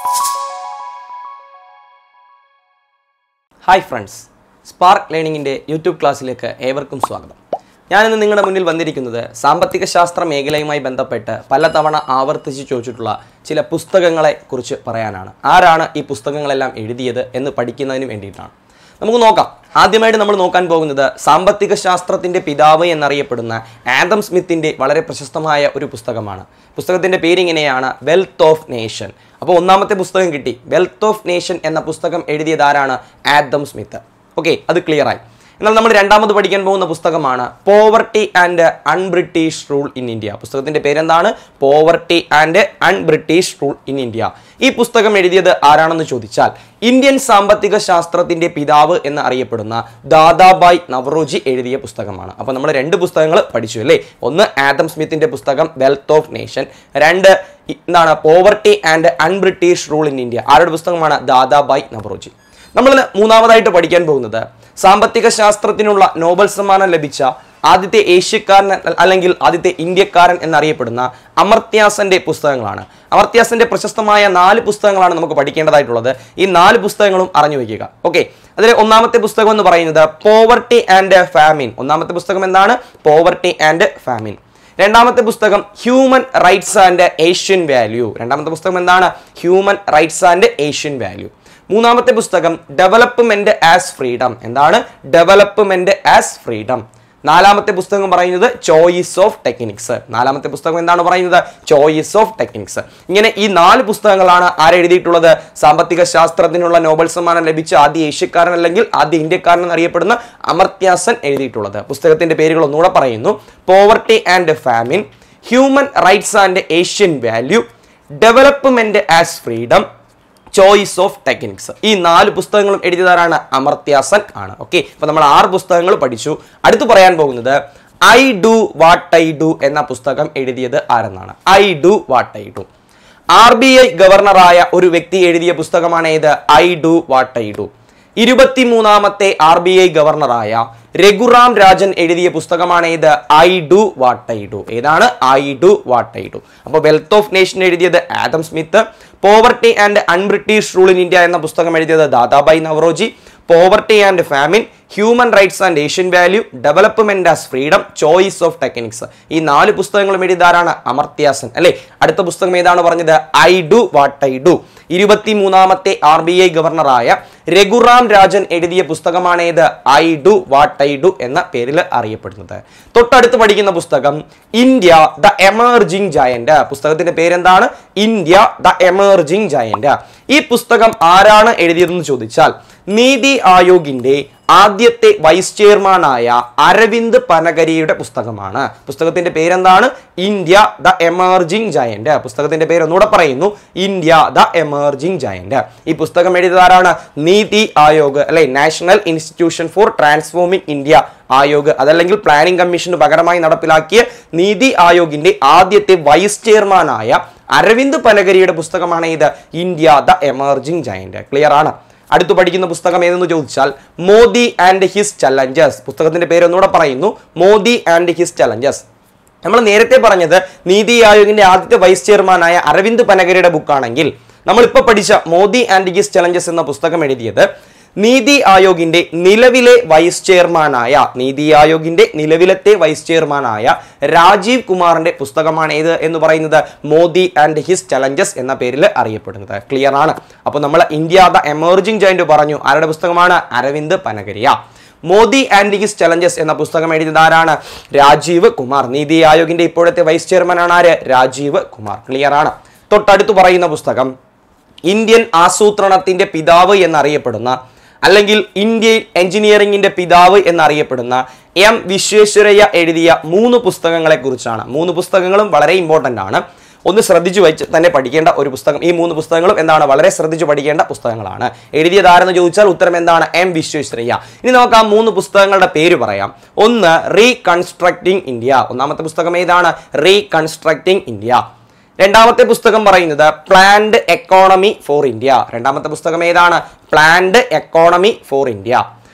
hi friends Spark ലേണിംഗിൻ്റെ YouTube ക്ലാസ്സിലേക്ക് ഏവർക്കും സ്വാഗതം ഞാനിന്ന് നിങ്ങളുടെ മുന്നിൽ വന്നിരിക്കുന്നത് സാമ്പത്തിക ശാസ്ത്ര മേഖലയുമായി ബന്ധപ്പെട്ട് പലതവണ ആവർത്തിച്ച് ചോദിച്ചിട്ടുള്ള ചില പുസ്തകങ്ങളെ കുറിച്ച് പറയാനാണ് ആരാണ് ഈ പുസ്തകങ്ങളെല്ലാം എഴുതിയത് എന്ന് പഠിക്കുന്നതിന് വേണ്ടിയിട്ടാണ് നമുക്ക് നോക്കാം ആദ്യമായിട്ട് നമ്മൾ നോക്കാൻ പോകുന്നത് സാമ്പത്തിക ശാസ്ത്രത്തിന്റെ പിതാവ് എന്നറിയപ്പെടുന്ന ആദം സ്മിത്തിന്റെ വളരെ പ്രശസ്തമായ ഒരു പുസ്തകമാണ് പുസ്തകത്തിന്റെ പേരിങ്ങനെയാണ് വെൽത്ത് ഓഫ് നേഷൻ അപ്പോൾ ഒന്നാമത്തെ പുസ്തകം കിട്ടി വെൽത്ത് ഓഫ് നേഷൻ എന്ന പുസ്തകം എഴുതിയത് ആരാണ് ആദം സ്മിത്ത് ഓക്കെ അത് ക്ലിയർ ആയി എന്നാൽ നമ്മൾ രണ്ടാമത് പഠിക്കാൻ പോകുന്ന പുസ്തകമാണ് poverty and unBritish rule in India പുസ്തകത്തിന്റെ പേരെന്താണ് poverty and unBritish rule in India ഈ പുസ്തകം എഴുതിയത് ആരാണെന്ന് ചോദിച്ചാൽ ഇന്ത്യൻ സാമ്പത്തിക ശാസ്ത്രത്തിന്റെ പിതാവ് എന്ന് അറിയപ്പെടുന്ന ദാദാബായ് നവറോജി എഴുതിയ പുസ്തകമാണ് അപ്പോൾ നമ്മൾ രണ്ട് പുസ്തകങ്ങൾ പഠിച്ചു അല്ലേ ഒന്ന് ആദം സ്മിത്തിന്റെ പുസ്തകം വെൽത്ത് ഓഫ് നേഷൻ രണ്ട് ഇ- എന്താണ് poverty and unBritish rule in India ആരുടെ പുസ്തകമാണ് ദാദാബായ് നവറോജി നമ്മൾ മൂന്നാമതായിട്ട് പഠിക്കാൻ പോകുന്നത് സാമ്പത്തിക ശാസ്ത്രത്തിനുള്ള നോബൽ സമ്മാനം ലഭിച്ച ആദ്യത്തെ ഏഷ്യക്കാരൻ അല്ലെങ്കിൽ ആദ്യത്തെ ഇന്ത്യക്കാരൻ എന്നറിയപ്പെടുന്ന അമർത്യാസന്റെ പുസ്തകങ്ങളാണ് അമർത്യാസന്റെ പ്രശസ്തമായ നാല് പുസ്തകങ്ങളാണ് നമുക്ക് പഠിക്കേണ്ടതായിട്ടുള്ളത് ഈ നാല് പുസ്തകങ്ങളും അറിഞ്ഞു വയ്ക്കുക ഓക്കെ അതിൽ ഒന്നാമത്തെ പുസ്തകം എന്ന് പറയുന്നത് പോവർട്ടി ആൻഡ് ഫാമിൻ ഒന്നാമത്തെ പുസ്തകം എന്താണ് പോവർട്ടി ആൻഡ് ഫാമിൻ രണ്ടാമത്തെ പുസ്തകം human rights and Asian value രണ്ടാമത്തെ പുസ്തകം എന്താണ് human rights and Asian value മൂന്നാമത്തെ പുസ്തകം ഡെവലപ്മെന്റ് ആസ് ഫ്രീഡം എന്താണ് ഡെവലപ്മെന്റ് ആസ് ഫ്രീഡം നാലാമത്തെ പുസ്തകം പറയുന്നത് ചോയ്സ് ഓഫ് ടെക്നിക്സ് നാലാമത്തെ പുസ്തകം എന്താണ് പറയുന്നത് ചോയ്സ് ഓഫ് ടെക്നിക്സ് ഇങ്ങനെ ഈ നാല് പുസ്തകങ്ങളാണ് ആരെഴുതിയിട്ടുള്ളത് സാമ്പത്തിക ശാസ്ത്രത്തിനുള്ള നോബൽ സമ്മാനം ലഭിച്ച ആദ്യ ഏഷ്യക്കാരൻ അല്ലെങ്കിൽ ആദ്യ ഇന്ത്യക്കാരൻ എന്നറിയപ്പെടുന്ന അമർത്യാസൻ എഴുതിയിട്ടുള്ളത് പുസ്തകത്തിന്റെ പേരുകൾ ഒന്നുകൂടെ പറയുന്നു poverty and famine human rights and Asian value development as freedom choice of techniques ഈ നാല് പുസ്തകങ്ങളും എഴുതിയതാരാണ് അമർത്യാസൻ ആണ് ഓക്കെ അപ്പൊ നമ്മൾ ആറ് പുസ്തകങ്ങൾ പഠിച്ചു അടുത്ത് പറയാൻ പോകുന്നത് I do what I do എന്ന പുസ്തകം എഴുതിയത് ആരെന്നാണ് I do what I do R B I ഗവർണറായ ഒരു വ്യക്തി എഴുതിയ പുസ്തകമാണ് ഏത് I do what I do ഇരുപത്തിമൂന്നാമത്തെ ആർ ബി ഐ ഗവർണറായ രഘുറാം രാജൻ എഴുതിയ പുസ്തകമാണ് ഏത് I do what I do ഏതാണ് I do what I do അപ്പോൾ വെൽത്ത് ഓഫ് നേഷൻ എഴുതിയത് Adam Smith poverty and unBritish rule in India എന്ന പുസ്തകം എഴുതിയത് Dadabhai Naoroji poverty and famine human rights and Asian value development as freedom choice of techniques ഈ നാല് പുസ്തകങ്ങളും എഴുതിയതാരാണ് അമർത്യാസൻ അല്ലെ അടുത്ത പുസ്തകം ഏതാണ് പറഞ്ഞത് I do what I do ഇരുപത്തി മൂന്നാമത്തെ ആർ ബി ഐ ഗവർണറായ രഘുറാം രാജൻ എഴുതിയ പുസ്തകമാണ് ഏത് I do what I do എന്ന പേരിൽ അറിയപ്പെടുന്നത് തൊട്ടടുത്ത് പഠിക്കുന്ന പുസ്തകം ഇന്ത്യ ദ എമർജിംഗ് ജയന്റ് പുസ്തകത്തിന്റെ പേരെന്താണ് ഇന്ത്യ ദ എമർജിംഗ് ജയന്റ് ഈ പുസ്തകം ആരാണ് എഴുതിയതെന്ന് ചോദിച്ചാൽ നീതി ആയോഗിന്റെ ആദ്യത്തെ വൈസ് ചെയർമാനായ അരവിന്ദ് പനഗരിയുടെ പുസ്തകമാണ് പുസ്തകത്തിന്റെ പേരെന്താണ് ഇന്ത്യ ദ എമർജിംഗ് ജയന്റ് പുസ്തകത്തിന്റെ പേര് ഒന്നുകൂടെ പറയുന്നു ഇന്ത്യ ദ എമർജിംഗ് ജയന്റ് ഈ പുസ്തകം എഴുതിയതാരാണ് നീതി ആയോഗ് അല്ലെ national institution for transforming India Aayog അതല്ലെങ്കിൽ പ്ലാനിംഗ് കമ്മീഷന് പകരമായി നടപ്പിലാക്കിയ നീതി ആയോഗിന്റെ ആദ്യത്തെ വൈസ് ചെയർമാനായ അരവിന്ദ് പനഗരിയുടെ പുസ്തകമാണ് ഇത് India the emerging giant clear ആണ് അടുത്ത് പഠിക്കുന്ന പുസ്തകം ഏതെന്ന് ചോദിച്ചാൽ മോദി ആൻഡ് ഹിസ് ചലഞ്ചസ് പുസ്തകത്തിന്റെ പേര് ഒന്നുകൂടെ പറയുന്നു മോദി ആൻഡ് ഹിസ് ചലഞ്ചസ് നമ്മൾ നേരത്തെ പറഞ്ഞത് നീതി ആയോഗിന്റെ ആദ്യത്തെ വൈസ് ചെയർമാനായ അരവിന്ദ് പനഗരിയുടെ ബുക്കാണെങ്കിൽ നമ്മളിപ്പോൾ പഠിച്ച മോദി ആൻഡ് ഹിസ് ചലഞ്ചസ് എന്ന പുസ്തകം എഴുതിയത് നീതി ആയോഗിന്റെ നിലവിലെ വൈസ് ചെയർമാനായ നീതി ആയോഗിന്റെ നിലവിലത്തെ വൈസ് ചെയർമാനായ രാജീവ് കുമാറിന്റെ പുസ്തകമാണ് ഏത് എന്ന് പറയുന്നത് മോദി ആൻഡ് ഹിസ് ചലഞ്ചസ് എന്ന പേരിൽ അറിയപ്പെടുന്നത് ക്ലിയർ ആണ് അപ്പോൾ നമ്മൾ ഇന്ത്യ ദ എമർജിംഗ് ജോയിന്റ് പറഞ്ഞു ആരുടെ പുസ്തകമാണ് Arvind Panagariya Modi and his challenges എന്ന പുസ്തകം എഴുതിയത് ആരാണ് രാജീവ് കുമാർ നീതി ആയോഗിന്റെ ഇപ്പോഴത്തെ വൈസ് ചെയർമാനാണ് ആര് രാജീവ് കുമാർ ക്ലിയർ ആണ് തൊട്ടടുത്ത് പറയുന്ന പുസ്തകം ഇന്ത്യൻ ആസൂത്രണത്തിന്റെ പിതാവ് എന്നറിയപ്പെടുന്ന അല്ലെങ്കിൽ ഇന്ത്യൻ എഞ്ചിനീയറിംഗിന്റെ പിതാവ് എന്നറിയപ്പെടുന്ന എം വിശ്വേശ്വരയ്യ എഴുതിയ മൂന്ന് പുസ്തകങ്ങളെ കുറിച്ചാണ് മൂന്ന് പുസ്തകങ്ങളും വളരെ ഇമ്പോർട്ടൻ്റ് ആണ് ഒന്ന് ശ്രദ്ധിച്ചു വെച്ച് തന്നെ പഠിക്കേണ്ട ഒരു പുസ്തകം ഈ മൂന്ന് പുസ്തകങ്ങളും എന്താണ് വളരെ ശ്രദ്ധിച്ചു പഠിക്കേണ്ട പുസ്തകങ്ങളാണ് എഴുതിയത് ആരെന്ന് ചോദിച്ചാൽ ഉത്തരം എന്താണ് എം വിശ്വേശ്വരയ്യ ഇനി നമുക്ക് ആ മൂന്ന് പുസ്തകങ്ങളുടെ പേര് പറയാം ഒന്ന് റീകൺസ്ട്രക്റ്റിംഗ് ഇന്ത്യ ഒന്നാമത്തെ പുസ്തകം ഏതാണ് റീകൺസ്ട്രക്റ്റിംഗ് ഇന്ത്യ രണ്ടാമത്തെ പുസ്തകം പറയുന്നത് പ്ലാൻഡ് എക്കോണമി ഫോർ ഇന്ത്യ രണ്ടാമത്തെ പുസ്തകം ഏതാണ് പ്ലാൻഡ് എക്കോണമി ഫോർ ഇന്ത്യ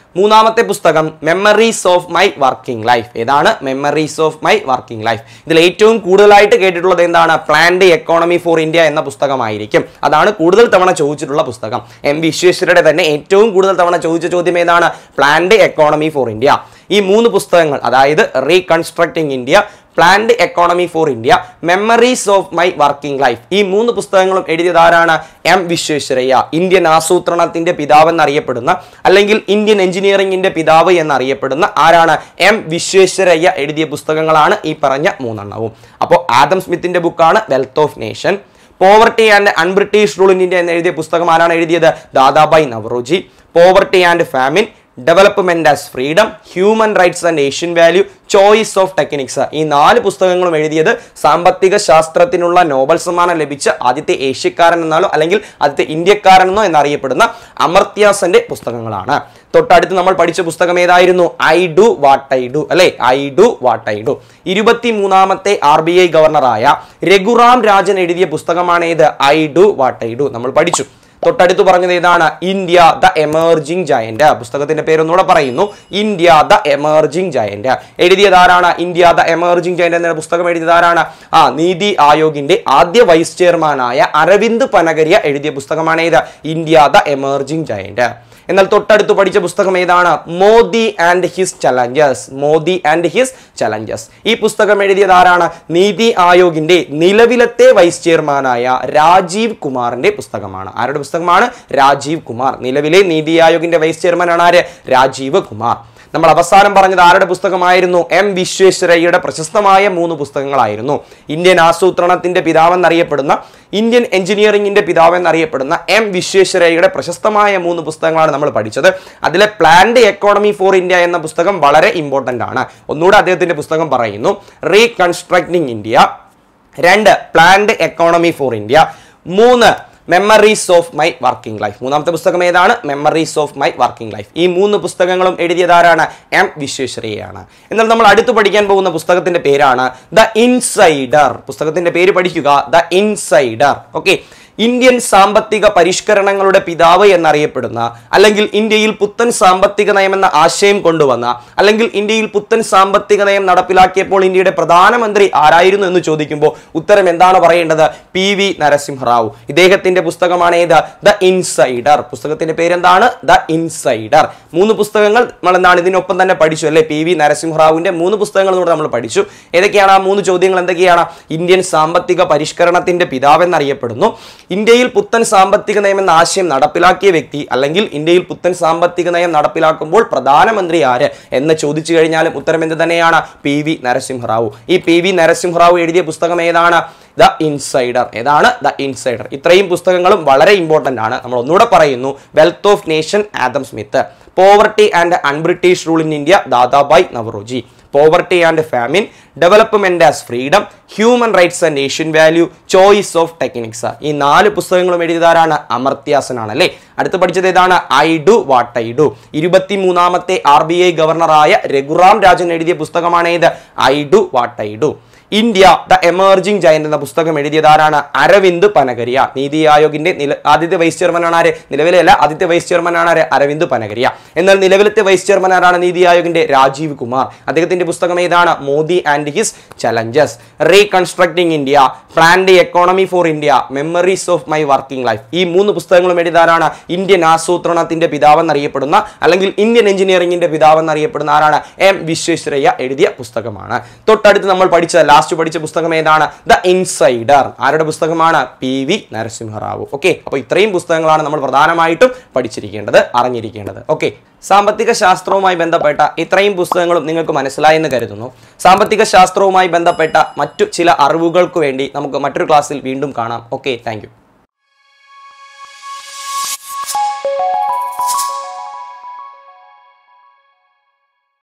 മൂന്നാമത്തെ പുസ്തകം memories of my working life ഏതാണ് memories of my working life ഇതിൽ ഏറ്റവും കൂടുതലായിട്ട് കേട്ടിട്ടുള്ളത് എന്താണ് പ്ലാൻഡ് എക്കോണമി ഫോർ ഇന്ത്യ എന്ന പുസ്തകമായിരിക്കും അതാണ് കൂടുതൽ തവണ ചോദിച്ചിട്ടുള്ള പുസ്തകം എം വിശ്വേശ്വരയുടെ തന്നെ ഏറ്റവും കൂടുതൽ തവണ ചോദിച്ച ചോദ്യം ഏതാണ് പ്ലാൻഡ് എക്കോണമി ഫോർ ഇന്ത്യ ഈ മൂന്ന് പുസ്തകങ്ങൾ അതായത് reconstructing India planned economy for India memories of my working life ഈ മൂന്ന് പുസ്തകങ്ങളും എഴുതിയത് ആരാണ് എം വിശ്വേശ്വരയ്യ ഇന്ത്യൻ ആസൂത്രണത്തിന്റെ പിതാവ് എന്നറിയപ്പെടുന്ന അല്ലെങ്കിൽ ഇന്ത്യൻ എഞ്ചിനീയറിംഗിന്റെ പിതാവ് എന്നറിയപ്പെടുന്ന ആരാണ് എം വിശ്വേശ്വരയ്യ എഴുതിയ പുസ്തകങ്ങളാണ് ഈ പറഞ്ഞ മൂന്നെണ്ണവും അപ്പോൾ ആദം സ്മിത്തിന്റെ ബുക്കാണ് wealth of nation poverty and unBritish rule in India എന്ന് എഴുതിയ പുസ്തകം ആരാണ് എഴുതിയത് Dadabhai Naoroji poverty and famine development as freedom human rights and Asian value choice of techniques ഈ നാല് പുസ്തകങ്ങളും എഴുതിയത് സാമ്പത്തിക ശാസ്ത്രത്തിനുള്ള നോബൽ സമ്മാനം ലഭിച്ച ആദ്യത്തെ ഏഷ്യക്കാരൻ എന്നാലോ അല്ലെങ്കിൽ ആദ്യത്തെ ഇന്ത്യക്കാരൻ എന്നോ എന്നറിയപ്പെടുന്ന അമർത്യാസന്റെ പുസ്തകങ്ങളാണ് തൊട്ടടുത്ത് നമ്മൾ പഠിച്ച പുസ്തകം ഏതായിരുന്നു I do what I do അല്ലെ I do what I do ഇരുപത്തി മൂന്നാമത്തെ ആർ ബി ഐ ഗവർണറായ രഘുറാം രാജൻ എഴുതിയ പുസ്തകമാണ് ഏത് I do what I do നമ്മൾ പഠിച്ചു തൊട്ടടുത്ത് പറഞ്ഞത് ഏതാണ് ഇന്ത്യ ദ എമർജിംഗ് ജയന്റ് പുസ്തകത്തിന്റെ പേരൊന്നുകൂടെ പറയുന്നു ഇന്ത്യ ദ എമർജിംഗ് ജയന്റ് എഴുതിയത് ആരാണ് ഇന്ത്യ ദ എമർജിംഗ് ജയന്റ് എന്ന പുസ്തകം എഴുതിയത് ആരാണ് ആ നീതി ആയോഗിന്റെ ആദ്യ വൈസ് ചെയർമാനായ അരവിന്ദ് പനഗരിയ എഴുതിയ പുസ്തകമാണ് ഏത് ഇന്ത്യ ദ എമർജിംഗ് ജയന്റ് എന്നാൽ തൊട്ടടുത്ത് പഠിച്ച പുസ്തകം ഏതാണ് Modi and his challenges Modi and his challenges ഈ പുസ്തകം എഴുതിയത് ആരാണ് നീതി ആയോഗിന്റെ നിലവിലത്തെ വൈസ് ചെയർമാനായ രാജീവ് കുമാറിന്റെ പുസ്തകമാണ് ആരുടെ പുസ്തകമാണ് രാജീവ് കുമാർ നിലവിലെ നീതി ആയോഗിന്റെ വൈസ് ചെയർമാനാണ് ആര് രാജീവ് കുമാർ നമ്മൾ അവസാനം പറഞ്ഞത് ആരുടെ പുസ്തകമായിരുന്നു എം വിശ്വേശ്വരയ്യയുടെ പ്രശസ്തമായ മൂന്ന് പുസ്തകങ്ങളായിരുന്നു ഇന്ത്യൻ ആസൂത്രണത്തിന്റെ പിതാവെന്നറിയപ്പെടുന്ന ഇന്ത്യൻ എഞ്ചിനീയറിംഗിന്റെ പിതാവെന്നറിയപ്പെടുന്ന എം വിശ്വേശ്വരയ്യയുടെ പ്രശസ്തമായ മൂന്ന് പുസ്തകങ്ങളാണ് നമ്മൾ പഠിച്ചത് അതിലെ പ്ലാൻഡ് എക്കോണമി ഫോർ ഇന്ത്യ എന്ന പുസ്തകം വളരെ ഇമ്പോർട്ടന്റ് ആണ് ഒന്നുകൂടെ അദ്ദേഹത്തിന്റെ പുസ്തകം പറയുന്നു റീകൺസ്ട്രക്ടിങ് ഇന്ത്യ രണ്ട് പ്ലാൻഡ് എക്കോണമി ഫോർ ഇന്ത്യ മൂന്ന് memories of my working life മൂന്നാമത്തെ പുസ്തകം ഏതാണ് memories of my working life ഈ മൂന്ന് പുസ്തകങ്ങളും എഴുതിയതാരാണ് എം വിശ്വേശ്വരയ്യാണ് എന്നാൽ നമ്മൾ അടുത്ത് പഠിക്കാൻ പോകുന്ന പുസ്തകത്തിന്റെ പേരാണ് ദ ഇൻസൈഡർ പുസ്തകത്തിന്റെ പേര് പഠിക്കുക ദ ഇൻസൈഡർ ഓക്കെ ഇന്ത്യൻ സാമ്പത്തിക പരിഷ്കരണങ്ങളുടെ പിതാവ് എന്നറിയപ്പെടുന്ന അല്ലെങ്കിൽ ഇന്ത്യയിൽ പുത്തൻ സാമ്പത്തിക നയം എന്ന ആശയം കൊണ്ടുവന്ന അല്ലെങ്കിൽ ഇന്ത്യയിൽ പുത്തൻ സാമ്പത്തിക നയം നടപ്പിലാക്കിയപ്പോൾ ഇന്ത്യയുടെ പ്രധാനമന്ത്രി ആരായിരുന്നു എന്ന് ചോദിക്കുമ്പോൾ ഉത്തരം എന്താണ് പറയേണ്ടത് പി വി നരസിംഹറാവു ഇദ്ദേഹത്തിന്റെ പുസ്തകമാണ് ഏത് ദ ഇൻസൈഡർ പുസ്തകത്തിന്റെ പേരെന്താണ് ദ ഇൻസൈഡർ മൂന്ന് പുസ്തകങ്ങൾ നമ്മൾ എന്താണ് ഇതിനൊപ്പം തന്നെ പഠിച്ചു അല്ലെ പി വി നരസിംഹറാവുവിന്റെ മൂന്ന് പുസ്തകങ്ങൾ കൂടെ നമ്മൾ പഠിച്ചു ഏതൊക്കെയാണ് ആ മൂന്ന് ചോദ്യങ്ങൾ എന്തൊക്കെയാണ് ഇന്ത്യൻ സാമ്പത്തിക പരിഷ്കരണത്തിന്റെ പിതാവ് എന്നറിയപ്പെടുന്നു ഇന്ത്യയിൽ പുത്തൻ സാമ്പത്തിക നയം എന്ന ആശയം നടപ്പിലാക്കിയ വ്യക്തി അല്ലെങ്കിൽ ഇന്ത്യയിൽ പുത്തൻ സാമ്പത്തിക നയം നടപ്പിലാക്കുമ്പോൾ പ്രധാനമന്ത്രി ആര് എന്ന് ചോദിച്ചു കഴിഞ്ഞാലും ഉത്തരം എന്ത് തന്നെയാണ് പി വി നരസിംഹറാവു ഈ പി വി നരസിംഹറാവു എഴുതിയ പുസ്തകം ഏതാണ് ദ ഇൻസൈഡർ ഏതാണ് ദ ഇൻസൈഡർ ഇത്രയും പുസ്തകങ്ങളും വളരെ ഇമ്പോർട്ടന്റ് ആണ് നമ്മൾ ഒന്നുകൂടെ പറയുന്നു wealth of nation Adam Smith poverty and unBritish rule in India Dadabhai Naoroji poverty and famine development as freedom human rights and Asian value choice of techniques ഈ നാല് പുസ്തകങ്ങളും എഴുതിയതാരാണ് അമർത്യാസനാണ് അല്ലേ അടുത്ത് പഠിച്ചത് ഏതാണ് I do what I do ഇരുപത്തി മൂന്നാമത്തെ ആർ ബി ഐ ഗവർണറായ രഘുറാം രാജൻ എഴുതിയ പുസ്തകമാണ് ഏത് I do what I do India the emerging giant എന്ന പുസ്തകം എഴുതിയത് ആരാണ് അരവിന്ദ് പനഗരിയ നീതി ആയോഗിന്റെ നില ആദ്യത്തെ വൈസ് ചെയർമാനാണ് ആര് നിലവിലെ അല്ല ആദ്യത്തെ വൈസ് ചെയർമാനാണ് ആര് അരവിന്ദ് പനഗരിയ എന്നാൽ നിലവിലത്തെ വൈസ് ചെയർമാൻ ആരാണ് നീതി ആയോഗിന്റെ രാജീവ് കുമാർ അദ്ദേഹത്തിന്റെ പുസ്തകം ഏതാണ് Modi and his challenges reconstructing India planned economy for India memories of my working life ഈ മൂന്ന് പുസ്തകങ്ങളും എഴുതാറാണ് ഇന്ത്യൻ ആസൂത്രണത്തിന്റെ പിതാവെന്നറിയപ്പെടുന്ന അല്ലെങ്കിൽ ഇന്ത്യൻ എഞ്ചിനീയറിംഗിന്റെ പിതാവെന്നറിയപ്പെടുന്ന ആരാണ് എം വിശ്വേശ്വരയ്യ എഴുതിയ പുസ്തകമാണ് തൊട്ടടുത്ത് നമ്മൾ പഠിച്ച ലാസ്റ്റ് പഠിച്ച പുസ്തകം ഏതാണ് ദ ഇൻസൈഡർ ആരുടെ പുസ്തകമാണ് പി വി നരസിംഹറാവു ഓക്കെ അപ്പോൾ ഇത്രയും പുസ്തകങ്ങളാണ് നമ്മൾ പ്രധാനമായിട്ടും പഠിച്ചിരിക്കേണ്ടത് അറിഞ്ഞിരിക്കേണ്ടത് ഓക്കെ സാമ്പത്തിക ശാസ്ത്രവുമായി ബന്ധപ്പെട്ട ഇത്രയും പുസ്തകങ്ങളും നിങ്ങൾക്ക് മനസ്സിലായെന്ന് കരുതുന്നു സാമ്പത്തിക ശാസ്ത്രവുമായി ബന്ധപ്പെട്ട മറ്റു ചില അറിവുകൾക്ക് വേണ്ടി നമുക്ക് മറ്റൊരു ക്ലാസ്സിൽ വീണ്ടും കാണാം ഓക്കെ താങ്ക്